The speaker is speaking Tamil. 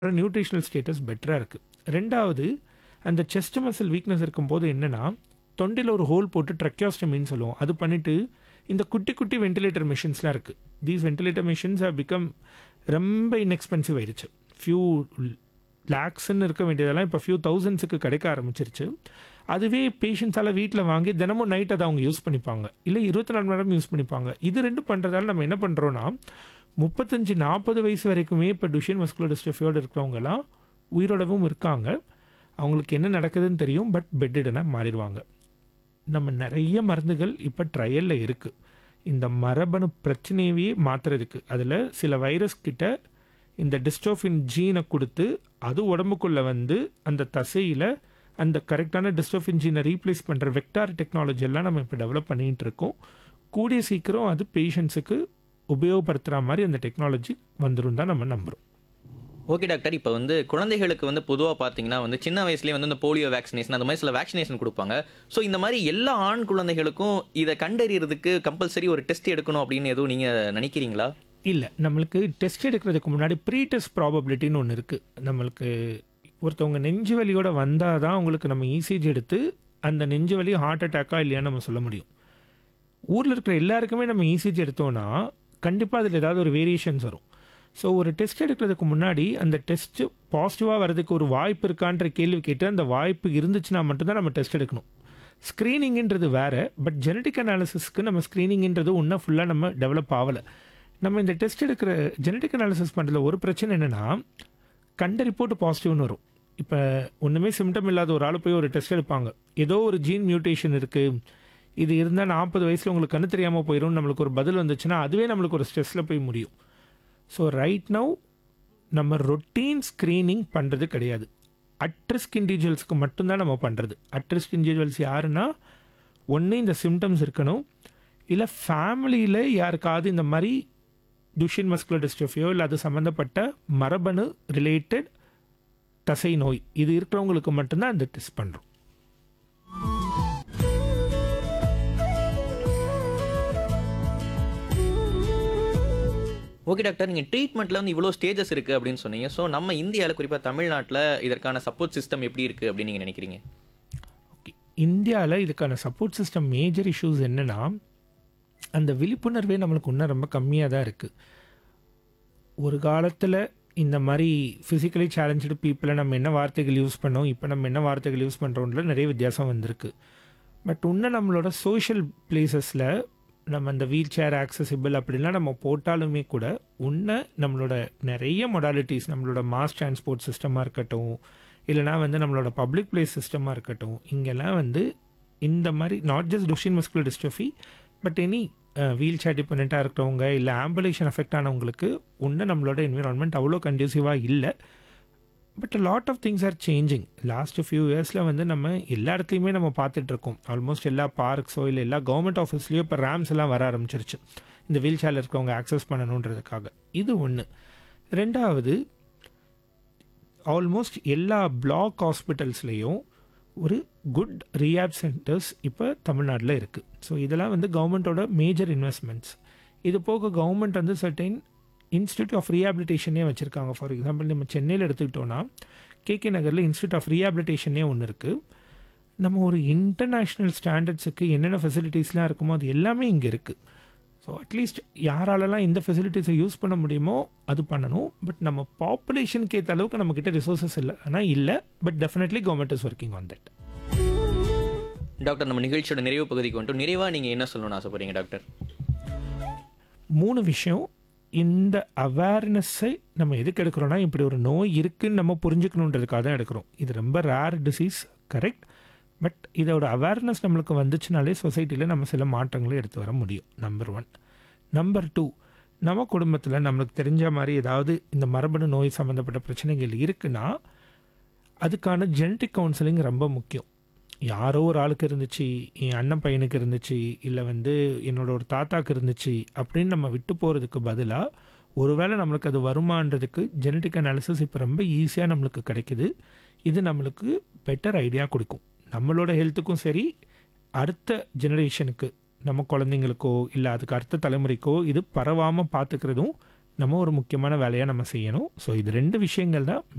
நியூட்ரிஷனல் ஸ்டேட்டஸ் பெட்டராக இருக்குது ரெண்டாவது அந்த செஸ்ட் மசில் வீக்னஸ் இருக்கும்போது என்னென்னா தொண்டையில் ஒரு ஹோல் போட்டு ட்ரக்கியாஸ்டமின்னு சொல்லுவோம் அது பண்ணிவிட்டு இந்த குட்டி குட்டி வென்டிலேட்டர் மிஷின்ஸ்லாம் இருக்குது these ventilator machines have become ரொம்ப இன்எக்ஸ்பென்சிவ் ஆயிடுச்சு ஃபியூ லேக்ஸ்ன்னு இருக்க வேண்டியதெல்லாம் இப்போ ஃபியூ தௌசண்ட்ஸுக்கு கிடைக்க ஆரம்பிச்சிருச்சு அதுவே பேஷண்ட்ஸால் வீட்டில் வாங்கி தினமும் நைட் அதை அவங்க யூஸ் பண்ணிப்பாங்க இல்லை இருபத்தி நாலு மணி நேரம் யூஸ் பண்ணிப்பாங்க இது ரெண்டு பண்ணுறதால நம்ம என்ன பண்ணுறோன்னா முப்பத்தஞ்சு நாற்பது வயசு வரைக்குமே இப்போ டுஷன் மஸ்குலர் டிஸ்ட்ரஃபியோடு இருக்கிறவங்கலாம் உயிரோடவும் இருக்காங்க அவங்களுக்கு என்ன நடக்குதுன்னு தெரியும் பட் பெட்டடாக மாறிடுவாங்க நம்ம நிறைய மருந்துகள் இப்போ ட்ரையலில் இருக்குது இந்த மரபணு பிரச்சனையவே மாற்றுறதுக்கு அதில் சில வைரஸ் கிட்ட இந்த டிஸ்ட்ரோஃபின் ஜீனை கொடுத்து அது உடம்புக்குள்ளே வந்து அந்த தசையில் அந்த கரெக்டான டிஸ்ட்ரோஃபின் ஜீனை ரீப்ளேஸ் பண்ணுற வெக்டார் டெக்னாலஜி எல்லாம் நம்ம இப்போ டெவலப் பண்ணிகிட்டு இருக்கோம் கூடிய சீக்கிரம் அது பேஷண்ட்ஸுக்கு உபயோகப்படுத்துகிற மாதிரி அந்த டெக்னாலஜி வந்துடும் தான் நம்ம நம்புகிறோம் ஓகே டாக்டர் இப்போ வந்து குழந்தைகளுக்கு வந்து பொதுவாக பார்த்தீங்கன்னா வந்து சின்ன வயசுலேயே வந்து இந்த போலியோ வேக்சினேஷன் அந்த மாதிரி சில வேக்சினேஷன் கொடுப்பாங்க ஸோ இந்த மாதிரி எல்லா ஆண் குழந்தைகளுக்கும் இதை கண்டறியறதுக்கு கம்பல்சரி ஒரு டெஸ்ட் எடுக்கணும் அப்படின்னு எதுவும் நீங்கள் நினைக்கிறீங்களா இல்லை நம்மளுக்கு டெஸ்ட் எடுக்கிறதுக்கு முன்னாடி ப்ரீ டெஸ்ட் ப்ராபபிலிட்டின்னு ஒன்று இருக்குது நம்மளுக்கு ஒருத்தவங்க நெஞ்சு வலியோட வந்தால் தான் அவங்களுக்கு நம்ம இசிஜி எடுத்து அந்த நெஞ்சு வலி ஹார்ட் அட்டாக்கா இல்லையான்னு நம்ம சொல்ல முடியும் ஊரில் இருக்கிற எல்லாருக்குமே நம்ம இசிஜி எடுத்தோன்னா கண்டிப்பாக அதில் ஏதாவது ஒரு வேரியேஷன்ஸ் வரும் ஸோ ஒரு டெஸ்ட் எடுக்கிறதுக்கு முன்னாடி அந்த டெஸ்ட்டு பாசிட்டிவாக வரதுக்கு ஒரு வாய்ப்பு இருக்கான்ற கேள்வி கேட்டு அந்த வாய்ப்பு இருந்துச்சுன்னா மட்டும்தான் நம்ம டெஸ்ட் எடுக்கணும் ஸ்க்ரீனிங்ன்றது வேறு பட் ஜெனட்டிக் அனாலிசிஸ்க்கு நம்ம ஸ்க்ரீனிங்ன்றது இன்னும் ஃபுல்லாக நம்ம டெவலப் ஆகலை நம்ம இந்த டெஸ்ட் எடுக்கிற ஜெனட்டிக் அனாலிசிஸ் பண்ணுறதுல ஒரு பிரச்சனை என்னென்னா கண்ட ரிப்போர்ட் பாசிட்டிவ்னு வரும் இப்போ ஒன்றுமே சிம்டம் இல்லாத ஒரு ஆள் போய் ஒரு டெஸ்ட் எடுப்பாங்க ஏதோ ஒரு ஜீன் மியூட்டேஷன் இருக்குது இது இருந்தால் நாற்பது வயசில் உங்களுக்கு கண்ணு தெரியாமல் போயிடும் நம்மளுக்கு ஒரு பதில் வந்துச்சுன்னா அதுவே நம்மளுக்கு ஒரு ஸ்ட்ரெஸ்ஸில் போய் முடியும் ஸோ ரைட் நவ் நம்ம ரொட்டீன் ஸ்க்ரீனிங் பண்ணுறது கிடையாது அட்ரிஸ்க் இண்டிவிஜுவல்ஸ்க்கு மட்டும்தான் நம்ம பண்ணுறது அட்ரிஸ்க் இண்டிவிஜுவல்ஸ் யாருன்னா ஒன்று இந்த சிம்டம்ஸ் இருக்கணும் இல்லை ஃபேமிலியில் யாருக்காவது இந்த மாதிரி துஷின் மஸ்குலர் டிஸ்ட்ரோஃபியோ இல்லை அது சம்மந்தப்பட்ட மரபணு ரிலேட்டட் தசை நோய் இது இருக்கிறவங்களுக்கு மட்டும்தான் இந்த டெஸ்ட் பண்ணுறோம் ஓகே டாக்டர் நீங்கள் ட்ரீட்மெண்ட்டில் வந்து இவ்வளோ ஸ்டேஜஸ் இருக்குது அப்படின்னு சொன்னீங்க ஸோ நம்ம இந்தியாவில் குறிப்பாக தமிழ்நாட்டில் இதற்கான சப்போர்ட் சிஸ்டம் எப்படி இருக்குது அப்படின்னு நீங்கள் நினைக்கிறீங்க ஓகே இந்தியாவில் இதுக்கான சப்போர்ட் சிஸ்டம் மேஜர் இஷ்யூஸ் என்னென்னா அந்த விழிப்புணர்வே நம்மளுக்கு இன்னும் ரொம்ப கம்மியாக தான் இருக்குது ஒரு காலத்தில் இந்த மாதிரி ஃபிசிக்கலி சேலஞ்சு பீப்புளை நம்ம என்ன வார்த்தைகள் யூஸ் பண்ணோம் இப்போ நம்ம என்ன வார்த்தைகள் யூஸ் பண்ணுறோம்ல நிறைய வித்தியாசம் வந்திருக்கு பட் இன்னும் நம்மளோட சோஷியல் பிளேசஸில் நம்ம அந்த வீல் சேர் ஆக்சசிபிள் அப்படிலாம் நம்ம போட்டாலுமே கூட உன்ன நம்மளோட நிறைய மொடாலிட்டிஸ் நம்மளோட மாஸ் டிரான்ஸ்போர்ட் சிஸ்டமாக இருக்கட்டும் இல்லைனா வந்து நம்மளோட பப்ளிக் பிளேஸ் சிஸ்டமாக இருக்கட்டும் இங்கெல்லாம் வந்து இந்த மாதிரி not just Duchenne muscular dystrophy but any wheelchair டிபெண்ட்டாக இருக்கிறவங்க இல்லை ஆம்புலேஷன் அஃபெக்ட் ஆனவங்களுக்கு இன்னும் நம்மளோட என்விரான்மெண்ட் அவ்வளோ கண்டியூசிவாக இல்லை but lot of things are changing last few இயர்ஸில் வந்து நம்ம எல்லா இடத்துலையுமே நம்ம பார்த்துட்ருக்கோம் ஆல்மோஸ்ட் எல்லா பார்க்ஸோ இல்லை எல்லா கவர்மெண்ட் ஆஃபீஸ்லேயோ இப்போ ரேம்ஸ் எல்லாம் வர ஆரம்பிச்சிருச்சு இந்த வீல் சேரில் இருக்கவங்க ஆக்சஸ் பண்ணணுன்றதுக்காக இது ஒன்று ரெண்டாவது ஆல்மோஸ்ட் எல்லா பிளாக் ஹாஸ்பிட்டல்ஸ்லேயும் ஒரு குட் ரீஹாப் சென்டர்ஸ் இப்போ தமிழ்நாட்டில் இருக்குது ஸோ இதெல்லாம் வந்து கவர்மெண்ட்டோட மேஜர் இன்வெஸ்ட்மெண்ட்ஸ் இது போக கவர்மெண்ட் வந்து சர்டைன் இன்ஸ்டியூட் ஆஃப் ரீஹாபிலிட்டேஷனே வச்சுருக்காங்க ஃபார் எக்ஸாம்பிள் நம்ம சென்னையில் எடுத்துக்கிட்டோன்னா கேகே நகரில் இன்ஸ்டியூட் ஆஃப் ரீஹாபிலிட்டேஷனே ஒன்று இருக்குது நம்ம ஒரு இன்டர்நேஷ்னல் ஸ்டாண்டர்ட்ஸுக்கு என்னென்ன ஃபெசிலிட்டிஸ்லாம் இருக்குமோ அது எல்லாமே இங்கே இருக்குது ஸோ அட்லீஸ்ட் யாராலலாம் இந்த ஃபெசிலிட்டிஸை யூஸ் பண்ண முடியுமோ அது பண்ணணும் பட் நம்ம பாப்புலேஷனுக்கு ஏற்ற அளவுக்கு நம்மக்கிட்ட ரிசோர்ஸஸ் இல்லை ஆனால் இல்லை but definitely government is working on that doctor நம்ம நிகழ்ச்சியோட நிறைவு பகுதிக்கு வந்துட்டு நிறைவாக நீங்கள் என்ன சொல்லணும்னு ஆசைப்படுறீங்க டாக்டர் மூணு விஷயம் இந்த அவேர்னஸை நம்ம எதுக்கு எடுக்கிறோன்னா இப்படி ஒரு நோய் இருக்குன்னு நம்ம புரிஞ்சுக்கணுன்றதுக்காக தான் எடுக்கிறோம் இது ரொம்ப ரேர் டிசீஸ் கரெக்ட் பட் இதோட அவேர்னஸ் நம்மளுக்கு வந்துச்சுனாலே சொசைட்டியில் நம்ம சில மாற்றங்களை எடுத்து வர முடியும் நம்பர் ஒன் நம்பர் டூ நம்ம குடும்பத்தில் நம்மளுக்கு தெரிஞ்ச மாதிரி ஏதாவது இந்த மரபணு நோய் சம்மந்தப்பட்ட பிரச்சனைகள் இருக்குன்னா அதுக்கான ஜெனட்டிக் கவுன்சிலிங் ரொம்ப முக்கியம் யாரோ ஒரு ஆளுக்கு இருந்துச்சு என் அண்ணன் பையனுக்கு இருந்துச்சு இல்லை வந்து என்னோட ஒரு தாத்தாக்கு இருந்துச்சு அப்படின்னு நம்ம விட்டு போகிறதுக்கு பதிலாக ஒருவேளை நம்மளுக்கு அது வருமானதுக்கு ஜெனட்டிக் அனாலிசிஸ் இப்போ ரொம்ப ஈஸியாக நம்மளுக்கு கிடைக்குது இது நம்மளுக்கு பெட்டர் ஐடியா கொடுக்கும் நம்மளோட ஹெல்த்துக்கும் சரி அடுத்த ஜெனரேஷனுக்கு நம்ம குழந்தைங்களுக்கோ இல்லை அதுக்கு அடுத்த தலைமுறைக்கோ இது பரவாமல் பார்த்துக்கிறதும் நம்ம ஒரு முக்கியமான வேலையாக நம்ம செய்யணும் ஸோ இது ரெண்டு விஷயங்கள் தான்